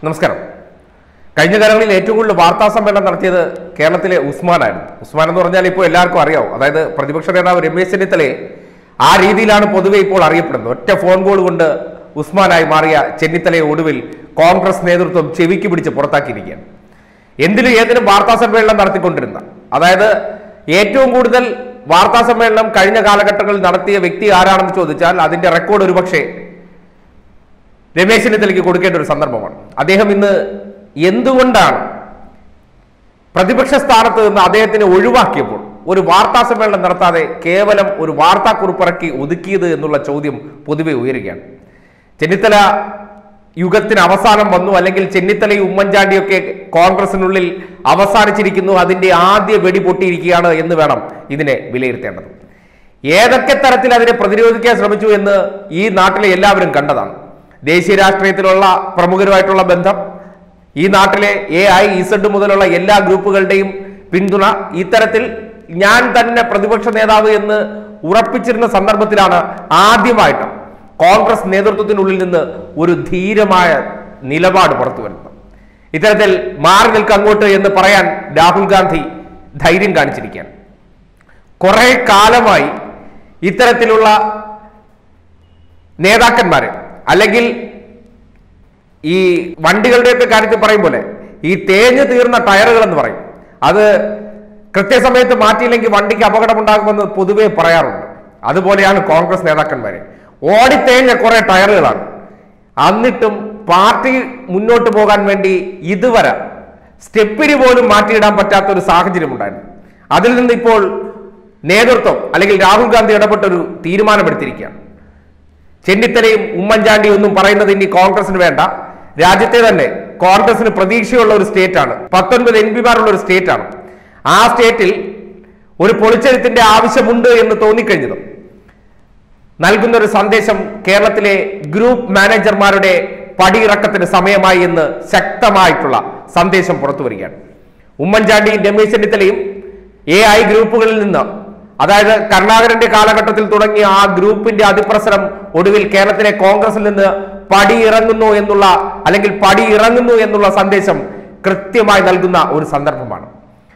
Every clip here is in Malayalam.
നമസ്കാരം കഴിഞ്ഞ കാലങ്ങളിൽ ഏറ്റവും കൂടുതൽ വാർത്താ സമ്മേളനം നടത്തിയത് കേരളത്തിലെ ഉസ്മാനായിരുന്നു ഉസ്മാൻ എന്ന് പറഞ്ഞാൽ ഇപ്പോൾ എല്ലാവർക്കും അറിയാവും അതായത് പ്രതിപക്ഷ നേതാവ് രമേശ് ചെന്നിത്തലയെ ആ രീതിയിലാണ് പൊതുവെ ഇപ്പോൾ അറിയപ്പെടുന്നത് ഒറ്റ ഫോൺ കോൾ കൊണ്ട് ഉസ്മാനായി മാറിയ ചെന്നിത്തലയെ ഒടുവിൽ കോൺഗ്രസ് നേതൃത്വം ചെവിക്ക് പിടിച്ച് പുറത്താക്കിയിരിക്കുകയാണ് എന്തിനും ഏതിനും വാർത്താ സമ്മേളനം നടത്തിക്കൊണ്ടിരുന്ന അതായത് ഏറ്റവും കൂടുതൽ വാർത്താ സമ്മേളനം കഴിഞ്ഞ കാലഘട്ടങ്ങളിൽ നടത്തിയ വ്യക്തി ആരാണെന്ന് ചോദിച്ചാൽ അതിന്റെ റെക്കോർഡ് ഒരുപക്ഷെ രമേശ് ചെന്നിത്തലയ്ക്ക് കൊടുക്കേണ്ട ഒരു സന്ദർഭമാണ് അദ്ദേഹം ഇന്ന് എന്തുകൊണ്ടാണ് പ്രതിപക്ഷ സ്ഥാനത്ത് നിന്ന് അദ്ദേഹത്തിനെ ഒഴിവാക്കിയപ്പോൾ ഒരു വാർത്താ സമ്മേളനം നടത്താതെ കേവലം ഒരു വാർത്താക്കുറിപ്പിറക്കി ഒതുക്കിയത് എന്നുള്ള ചോദ്യം പൊതുവെ ഉയരുകയാണ് ചെന്നിത്തല യുഗത്തിന് അവസാനം വന്നു അല്ലെങ്കിൽ ചെന്നിത്തലയും ഉമ്മൻചാണ്ടിയൊക്കെ കോൺഗ്രസിനുള്ളിൽ അവസാനിച്ചിരിക്കുന്നു അതിന്റെ ആദ്യ വെടി പൊട്ടിയിരിക്കുകയാണ് എന്ന് വേണം ഇതിനെ വിലയിരുത്തേണ്ടത് ഏതൊക്കെ തരത്തിൽ അതിനെ പ്രതിരോധിക്കാൻ ശ്രമിച്ചു എന്ന് ഈ നാട്ടിലെ എല്ലാവരും കണ്ടതാണ് ദേശീയ രാഷ്ട്രീയത്തിലുള്ള പ്രമുഖരുമായിട്ടുള്ള ബന്ധം ഈ നാട്ടിലെ എ ഐ ഇസഡ് മുതലുള്ള എല്ലാ ഗ്രൂപ്പുകളുടെയും പിന്തുണ ഇത്തരത്തിൽ ഞാൻ തന്നെ പ്രതിപക്ഷ നേതാവ് എന്ന് ഉറപ്പിച്ചിരുന്ന സന്ദർഭത്തിലാണ് ആദ്യമായിട്ട് കോൺഗ്രസ് നേതൃത്വത്തിനുള്ളിൽ നിന്ന് ഒരു ധീരമായ നിലപാട് പുറത്തു വരുന്നത് ഇത്തരത്തിൽ മാറി നിൽക്കുക അങ്ങോട്ട് എന്ന് പറയാൻ രാഹുൽ ഗാന്ധി ധൈര്യം കാണിച്ചിരിക്കുകയാണ് കുറെ കാലമായി ഇത്തരത്തിലുള്ള നേതാക്കന്മാര് അല്ലെങ്കിൽ ഈ വണ്ടികളുടെയൊക്കെ കാര്യത്തിൽ പറയും പോലെ ഈ തേഞ്ഞു തീർന്ന ടയറുകൾ എന്ന് പറയും അത് കൃത്യസമയത്ത് മാറ്റിയില്ലെങ്കിൽ വണ്ടിക്ക് അപകടമുണ്ടാകുമെന്ന് പൊതുവെ പറയാറുണ്ട് അതുപോലെയാണ് കോൺഗ്രസ് നേതാക്കന്മാരെ ഓടിത്തേഞ്ഞ കുറെ ടയറുകളാണ് എന്നിട്ടും പാർട്ടി മുന്നോട്ട് പോകാൻ വേണ്ടി ഇതുവരെ സ്റ്റെപ്പിന് പോലും മാറ്റിയിടാൻ പറ്റാത്ത ഒരു സാഹചര്യം ഉണ്ടായിരുന്നു അതിൽ നിന്ന് ഇപ്പോൾ നേതൃത്വം അല്ലെങ്കിൽ രാഹുൽ ഗാന്ധി ഇടപെട്ട ഒരു തീരുമാനമെടുത്തിരിക്കുകയാണ് ചെന്നിത്തലയും ഉമ്മൻചാണ്ടിയും ഒന്നും പറയുന്നത് ഇനി കോൺഗ്രസിന് വേണ്ട രാജ്യത്തെ തന്നെ കോൺഗ്രസിന് പ്രതീക്ഷയുള്ള ഒരു സ്റ്റേറ്റ് ആണ് പത്തൊൻപത് എം പിമാരുള്ള ഒരു സ്റ്റേറ്റ് ആണ് ആ സ്റ്റേറ്റിൽ ഒരു പൊളിച്ചെഴുത്തിന്റെ ആവശ്യമുണ്ട് എന്ന് തോന്നിക്കഴിഞ്ഞതും നൽകുന്ന ഒരു സന്ദേശം കേരളത്തിലെ ഗ്രൂപ്പ് മാനേജർമാരുടെ പടിയിറക്കത്തിന് സമയമായി എന്ന് ശക്തമായിട്ടുള്ള സന്ദേശം പുറത്തു വരികയാണ് ഉമ്മൻചാണ്ടിയും രമേശ് ചെന്നിത്തലയും എ ഐ ഗ്രൂപ്പുകളിൽ നിന്ന് അതായത് കരുണാകരന്റെ കാലഘട്ടത്തിൽ തുടങ്ങിയ ആ ഗ്രൂപ്പിന്റെ അതിപ്രസരം ഒടുവിൽ കേരളത്തിലെ കോൺഗ്രസിൽ നിന്ന് പടിയിറങ്ങുന്നു എന്നുള്ള അല്ലെങ്കിൽ പടിയിറങ്ങുന്നു എന്നുള്ള സന്ദേശം കൃത്യമായി നൽകുന്ന ഒരു സന്ദർഭമാണ്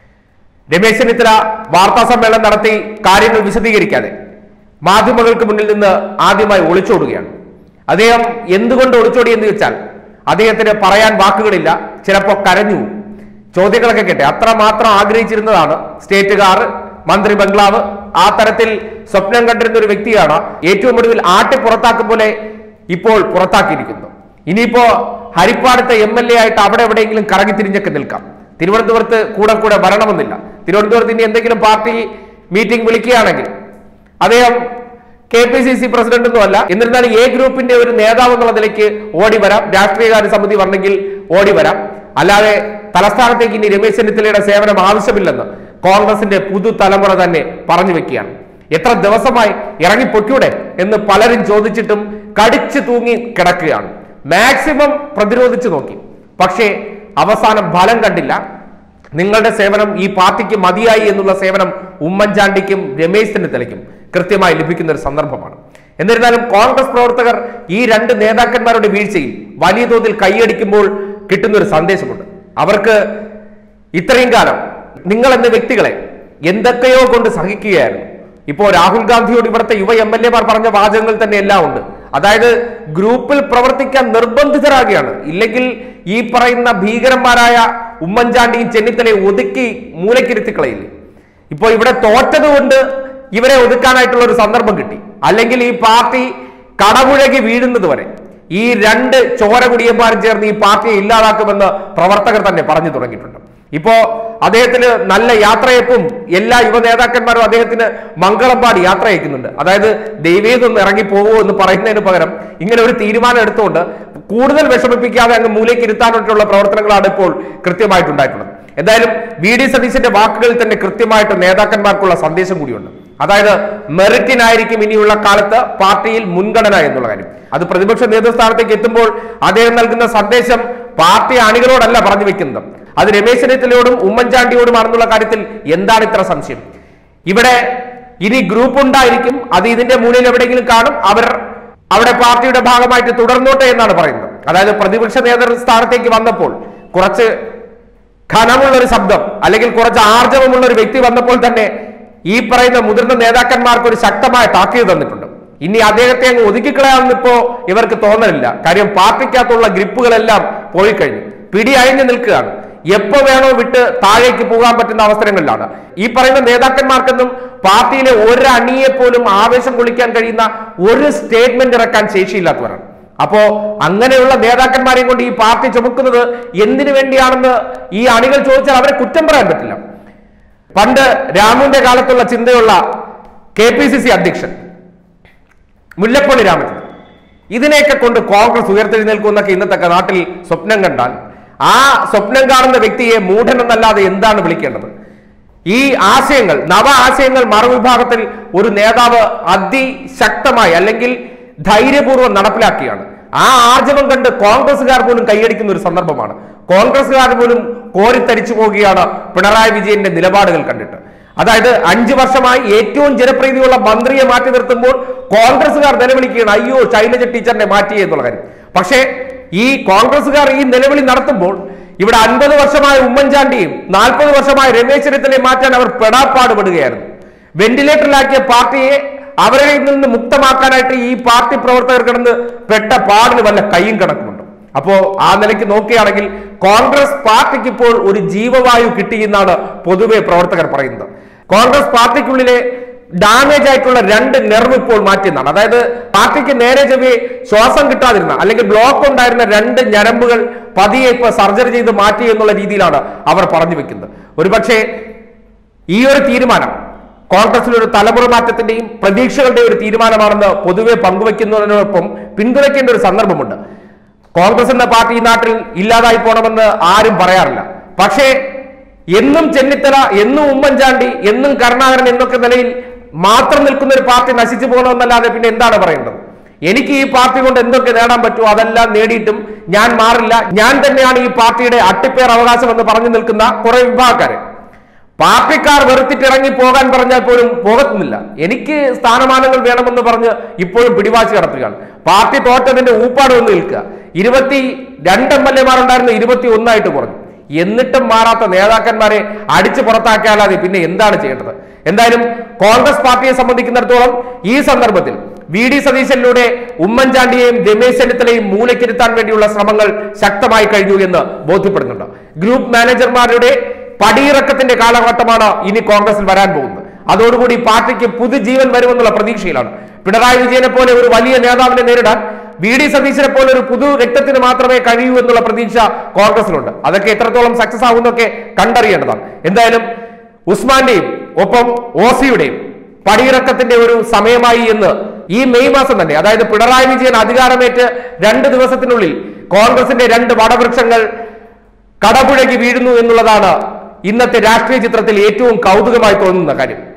രമേശ് ചെന്നിത്തല വാർത്താ സമ്മേളനം നടത്തി കാര്യങ്ങൾ വിശദീകരിക്കാതെ മാധ്യമങ്ങൾക്ക് മുന്നിൽ നിന്ന് ആദ്യമായി ഒളിച്ചോടുകയാണ് അദ്ദേഹം എന്തുകൊണ്ട് ഒളിച്ചോടി എന്ന് വെച്ചാൽ അദ്ദേഹത്തിന് പറയാൻ വാക്കുകളില്ല ചിലപ്പോൾ കരഞ്ഞു പോകും. ചോദ്യങ്ങളൊക്കെ കേട്ടെ അത്രമാത്രം ആഗ്രഹിച്ചിരുന്നതാണ് സ്റ്റേറ്റുകാർ മന്ത്രി ബംഗ്ലാവ് ആ തരത്തിൽ സ്വപ്നം കണ്ടിരുന്ന ഒരു വ്യക്തിയാണ് ഏറ്റവും ഒടുവിൽ ആട്ടി പുറത്താക്കും പോലെ ഇപ്പോൾ പുറത്താക്കിയിരിക്കുന്നു ഇനിയിപ്പോ ഹരിപ്പാടത്തെ എം എൽ എ ആയിട്ട് അവിടെ എവിടെയെങ്കിലും കറങ്ങി തിരിഞ്ഞൊക്കെ നിൽക്കാം തിരുവനന്തപുരത്ത് കൂടെ കൂടെ വരണമെന്നില്ല തിരുവനന്തപുരത്ത് ഇനി എന്തെങ്കിലും പാർട്ടി മീറ്റിംഗ് വിളിക്കുകയാണെങ്കിൽ അദ്ദേഹം K P C C president ഒന്നും അല്ല എന്നിരുന്നാലും എ ഗ്രൂപ്പിന്റെ ഒരു നേതാവ് എന്നുള്ള നിലയ്ക്ക് ഓടി വരാം രാഷ്ട്രീയകാര്യ സമിതി വരണമെങ്കിൽ ഓടി വരാം അല്ലാതെ തലസ്ഥാനത്തേക്ക് ഇനി രമേശ് ചെന്നിത്തലയുടെ സേവനം ആവശ്യമില്ലെന്ന് കോൺഗ്രസിന്റെ പുതുതലമുറ തന്നെ പറഞ്ഞു വെക്കുകയാണ് എത്ര ദിവസമായി ഇറങ്ങി പൊയ്ക്കൂടെ എന്ന് പലരും ചോദിച്ചിട്ടും കടിച്ചു തൂങ്ങി കിടക്കുകയാണ് മാക്സിമം പ്രതിരോധിച്ചു നോക്കി പക്ഷേ അവസാനം ഫലം കണ്ടില്ല നിങ്ങളുടെ സേവനം ഈ പാർട്ടിക്ക് മതിയായി എന്നുള്ള സേവനം ഉമ്മൻചാണ്ടിക്കും രമേശ് ചെന്നിത്തലയ്ക്കും കൃത്യമായി ലഭിക്കുന്ന ഒരു സന്ദർഭമാണ് എന്നിരുന്നാലും കോൺഗ്രസ് പ്രവർത്തകർ ഈ രണ്ട് നേതാക്കന്മാരുടെ വീഴ്ചയിൽ വലിയ തോതിൽ കൈയടിക്കുമ്പോൾ കിട്ടുന്ന ഒരു സന്ദേശമുണ്ട് അവർക്ക് ഇത്രയും കാലം നിങ്ങൾ എന്ന വ്യക്തികളെ എന്തൊക്കെയോ കൊണ്ട് സഹിക്കുകയായിരുന്നു ഇപ്പോ രാഹുൽ ഗാന്ധിയോട് ഇവിടുത്തെ യുവ എം എൽ എമാർ പറഞ്ഞ വാചകങ്ങൾ തന്നെ എല്ലാം ഉണ്ട് അതായത് ഗ്രൂപ്പിൽ പ്രവർത്തിക്കാൻ നിർബന്ധിതരാകുകയാണ് ഇല്ലെങ്കിൽ ഈ പറയുന്ന ഭീകരന്മാരായ ഉമ്മൻചാണ്ടിയും ചെന്നിത്തലയും ഒതുക്കി മൂലക്കിരുത്തി കളയില്ലേ ഇപ്പോ ഇവിടെ തോറ്റത് കൊണ്ട് ഇവരെ ഒതുക്കാനായിട്ടുള്ള ഒരു സന്ദർഭം കിട്ടി അല്ലെങ്കിൽ ഈ പാർട്ടി കടപുഴകി വീഴുന്നത് വരെ ഈ രണ്ട് ചോര കുടിയന്മാരും ചേർന്ന് ഈ പാർട്ടിയെ ഇല്ലാതാക്കുമെന്ന് പ്രവർത്തകർ തന്നെ പറഞ്ഞു തുടങ്ങിയിട്ടുണ്ട് ഇപ്പോ അദ്ദേഹത്തിന് നല്ല യാത്രയപ്പും എല്ലാ യുവ നേതാക്കന്മാരും അദ്ദേഹത്തിന് മംഗളം പാടി യാത്ര അയക്കുന്നുണ്ട് അതായത് ദൈവീതൊന്ന് ഇറങ്ങി പോകുമോ എന്ന് പറയുന്നതിന് പകരം ഇങ്ങനെ ഒരു തീരുമാനം എടുത്തുകൊണ്ട് കൂടുതൽ വിഷമിപ്പിക്കാതെ അങ്ങ് മൂലേക്ക് ഇരുത്താനായിട്ടുള്ള പ്രവർത്തനങ്ങളാണ് ഇപ്പോൾ കൃത്യമായിട്ടുണ്ടായിട്ടുള്ളത് എന്തായാലും വി ഡി സതീശന്റെ വാക്കുകളിൽ തന്നെ കൃത്യമായിട്ട് നേതാക്കന്മാർക്കുള്ള സന്ദേശം കൂടിയുണ്ട് അതായത് മെറിറ്റിനായിരിക്കും ഇനിയുള്ള കാലത്ത് പാർട്ടിയിൽ മുൻഗണന എന്നുള്ള കാര്യം അത് പ്രതിപക്ഷ നേതൃസ്ഥാനത്തേക്ക് എത്തുമ്പോൾ അദ്ദേഹം നൽകുന്ന സന്ദേശം പാർട്ടി അണികളോടല്ല പറഞ്ഞു വെക്കുന്നത് അത് രമേശ് ചെന്നിത്തലയോടും ഉമ്മൻചാണ്ടിയോടുമാണെന്നുള്ള കാര്യത്തിൽ എന്താണ് ഇത്ര സംശയം ഇവിടെ ഇനി ഗ്രൂപ്പ് ഉണ്ടായിരിക്കും അത് ഇതിന്റെ മൂലയിൽ എവിടെയെങ്കിലും കാണും അവർ അവിടെ പാർട്ടിയുടെ ഭാഗമായിട്ട് തുടർന്നോട്ടെ എന്നാണ് പറയുന്നത് അതായത് പ്രതിപക്ഷ നേതൃസ്ഥാനത്തേക്ക് വന്നപ്പോൾ കുറച്ച് ഘനമുള്ള ഒരു ശബ്ദം അല്ലെങ്കിൽ കുറച്ച് ആർജവമുള്ള ഒരു വ്യക്തി വന്നപ്പോൾ തന്നെ ഈ പറയുന്ന മുതിർന്ന നേതാക്കന്മാർക്ക് ഒരു ശക്തമായ താക്കീത് തന്നിട്ടുണ്ട് ഇനി അദ്ദേഹത്തെ അങ്ങ് ഒതുക്കിക്കളയാമെന്ന് ഇപ്പോ ഇവർക്ക് തോന്നലില്ല കാര്യം പാർട്ടിക്കകത്തുള്ള ഗ്രിപ്പുകളെല്ലാം പോയി കഴിഞ്ഞു പിടി അഴിഞ്ഞു നിൽക്കുകയാണ് എപ്പോ വേണോ വിട്ട് താഴേക്ക് പോകാൻ പറ്റുന്ന അവസരങ്ങളിലാണ് ഈ പറയുന്ന നേതാക്കന്മാർക്കൊന്നും പാർട്ടിയിലെ ഒരു അണിയെ പോലും ആവേശം കൊള്ളിക്കാൻ കഴിയുന്ന ഒരു സ്റ്റേറ്റ്മെന്റ് ഇറക്കാൻ ശേഷിയില്ലാത്തവരാണ് അപ്പോ അങ്ങനെയുള്ള നേതാക്കന്മാരെയും കൊണ്ട് ഈ പാർട്ടി ചുമക്കുന്നത് എന്തിനു വേണ്ടിയാണെന്ന് ഈ അണികൾ ചോദിച്ചാൽ അവരെ കുറ്റം പറയാൻ പറ്റില്ല പണ്ട് രാമുവിന്റെ കാലത്തുള്ള ചിന്തയുള്ള കെ പി സി സി അധ്യക്ഷൻ മുല്ലപ്പള്ളി രാമചന്ദ്രൻ ഇതിനെയൊക്കെ കൊണ്ട് കോൺഗ്രസ് ഉയർത്തെഴുന്നേൽക്കുമെന്നൊക്കെ ഇന്നത്തെ നാട്ടിൽ സ്വപ്നം കണ്ടാൽ ആ സ്വപ്നം കാണുന്ന വ്യക്തിയെ മൂഢൻ എന്നല്ലാതെ എന്താണ് വിളിക്കേണ്ടത് ഈ ആശയങ്ങൾ നവ ആശയങ്ങൾ മറുവിഭാഗത്തിൽ ഒരു നേതാവ് അതിശക്തമായി അല്ലെങ്കിൽ ധൈര്യപൂർവ്വം നടപ്പിലാക്കിയാണ് ആ ആർജവം കണ്ട് കോൺഗ്രസ്സുകാർ പോലും കൈയടിക്കുന്ന ഒരു സന്ദർഭമാണ് കോൺഗ്രസ്സുകാർ പോലും കോരിത്തരിച്ചു പോവുകയാണ് പിണറായി വിജയന്റെ നിലപാടുകൾ കണ്ടിട്ട് അതായത് അഞ്ചു വർഷമായി ഏറ്റവും ജനപ്രീതിയുള്ള മന്ത്രിയെ മാറ്റി നിർത്തുമ്പോൾ കോൺഗ്രസ്സുകാർ നിലവിളിക്കുകയാണ് അയ്യോ ശൈലജ ടീച്ചറിനെ മാറ്റിയേ എന്നുള്ള കാര്യം പക്ഷേ ഈ കോൺഗ്രസ്സുകാർ ഈ നിലവിളി നടത്തുമ്പോൾ ഇവിടെ അൻപത് വർഷമായ ഉമ്മൻചാണ്ടിയും നാൽപ്പത് വർഷമായ രമേശ് ചെന്നിത്തലയെ മാറ്റാൻ അവർ പെടാപ്പാടുപെടുകയായിരുന്നു വെന്റിലേറ്ററിലാക്കിയ പാർട്ടിയെ അവരിൽ നിന്ന് മുക്തമാക്കാനായിട്ട് ഈ പാർട്ടി പ്രവർത്തകർ കിടന്ന് പെട്ട പാടിന് വല്ല കൈയും കണക്കുമുണ്ട് അപ്പോ ആ നിലയ്ക്ക് നോക്കുകയാണെങ്കിൽ കോൺഗ്രസ് പാർട്ടിക്ക് ഇപ്പോൾ ഒരു ജീവവായു കിട്ടിയെന്നാണ് പൊതുവെ പ്രവർത്തകർ പറയുന്നത് കോൺഗ്രസ് പാർട്ടിക്കുള്ളിലെ ഡാമേജ് ആയിട്ടുള്ള രണ്ട് നെർവ് ഇപ്പോൾ മാറ്റിയെന്നാണ് അതായത് പാർട്ടിക്ക് നേരെ ചെവി ശ്വാസം കിട്ടാതിരുന്ന അല്ലെങ്കിൽ ബ്ലോക്ക് ഉണ്ടായിരുന്ന രണ്ട് ഞരമ്പുകൾ പതിയെ ഇപ്പൊ സർജറി ചെയ്ത് മാറ്റി എന്നുള്ള രീതിയിലാണ് അവർ പറഞ്ഞു വെക്കുന്നത് ഒരുപക്ഷെ ഈ ഒരു തീരുമാനം കോൺഗ്രസിൽ ഒരു തലമുറ മാറ്റത്തിന്റെയും പ്രതീക്ഷകളുടെയും ഒരു തീരുമാനമാണെന്ന് പൊതുവെ പങ്കുവെക്കുന്നതിനോടൊപ്പം പിന്തുണയ്ക്കേണ്ട ഒരു സന്ദർഭമുണ്ട് കോൺഗ്രസ് എന്ന പാർട്ടി ഈ നാട്ടിൽ ഇല്ലാതായി പോണമെന്ന് ആരും പറയാറില്ല പക്ഷേ എന്നും ചെന്നിത്തല എന്നും ഉമ്മൻചാണ്ടി എന്നും കരുണാകരൻ എന്നൊക്കെ നിലയിൽ മാത്രം നിൽക്കുന്ന ഒരു പാർട്ടി നശിച്ചു പോകണമെന്നല്ലാതെ പിന്നെ എന്താണ് പറയേണ്ടത് എനിക്ക് ഈ പാർട്ടി കൊണ്ട് എന്തൊക്കെ നേടാൻ പറ്റുമോ അതെല്ലാം നേടിയിട്ടും ഞാൻ മാറില്ല ഞാൻ തന്നെയാണ് ഈ പാർട്ടിയുടെ അട്ടിപ്പേർ അവകാശം എന്ന് പറഞ്ഞു നിൽക്കുന്ന കുറെ വിഭാഗക്കാര് പാർട്ടിക്കാർ വെറുത്തിട്ടിറങ്ങി പോകാൻ പറഞ്ഞാൽ പോലും പോകത്തുന്നില്ല എനിക്ക് സ്ഥാനമാനങ്ങൾ വേണമെന്ന് പറഞ്ഞ് ഇപ്പോഴും പിടിവാശി നടത്തുകയാണ് പാർട്ടി തോറ്റതിന്റെ ഊപ്പാട് വന്ന് നിൽക്കുക ഇരുപത്തി രണ്ട് എം എൽ എമാരുണ്ടായിരുന്നു ഇരുപത്തി ഒന്നായിട്ട് കുറഞ്ഞു എന്നിട്ടും മാറാത്ത നേതാക്കന്മാരെ അടിച്ചു പുറത്താക്കാതെ പിന്നെ എന്താണ് ചെയ്യേണ്ടത് എന്തായാലും കോൺഗ്രസ് പാർട്ടിയെ സംബന്ധിക്കുന്നിടത്തോളം ഈ സന്ദർഭത്തിൽ വി ഡി സതീശനിലൂടെ ഉമ്മൻചാണ്ടിയെയും രമേശ് ചെന്നിത്തലയും മൂലക്കിരുത്താൻ വേണ്ടിയുള്ള ശ്രമങ്ങൾ ശക്തമായി കഴിഞ്ഞു എന്ന് ബോധ്യപ്പെടുന്നുണ്ട് ഗ്രൂപ്പ് മാനേജർമാരുടെ പടിയിറക്കത്തിന്റെ കാലഘട്ടമാണ് ഇനി കോൺഗ്രസിൽ വരാൻ പോകുന്നത് അതോടുകൂടി പാർട്ടിക്ക് പുതുജീവൻ വരുമെന്നുള്ള പ്രതീക്ഷയിലാണ് പിണറായി വിജയനെ പോലെ ഒരു വലിയ നേതാവിനെ നേരിടാൻ വി ഡി സതീശനെ പോലെ ഒരു പുതു രക്തത്തിന് മാത്രമേ കഴിയൂ എന്നുള്ള പ്രതീക്ഷ കോൺഗ്രസിലുണ്ട് അതൊക്കെ എത്രത്തോളം സക്സസ് ആവുന്നൊക്കെ കണ്ടറിയേണ്ടതാണ് എന്തായാലും ഉസ്മാന്റെയും ഒപ്പം ഓസിയുടെയും പടിയിറക്കത്തിന്റെ ഒരു സമയമായി എന്ന് ഈ മെയ് മാസം തന്നെ അതായത് പിണറായി വിജയൻ അധികാരമേറ്റ് രണ്ട് ദിവസത്തിനുള്ളിൽ കോൺഗ്രസിന്റെ രണ്ട് വടവൃക്ഷങ്ങൾ കടപുഴകി വീഴുന്നു എന്നുള്ളതാണ് ഇന്നത്തെ രാഷ്ട്രീയ ചിത്രത്തിൽ ഏറ്റവും കൗതുകമായി തോന്നുന്ന കാര്യം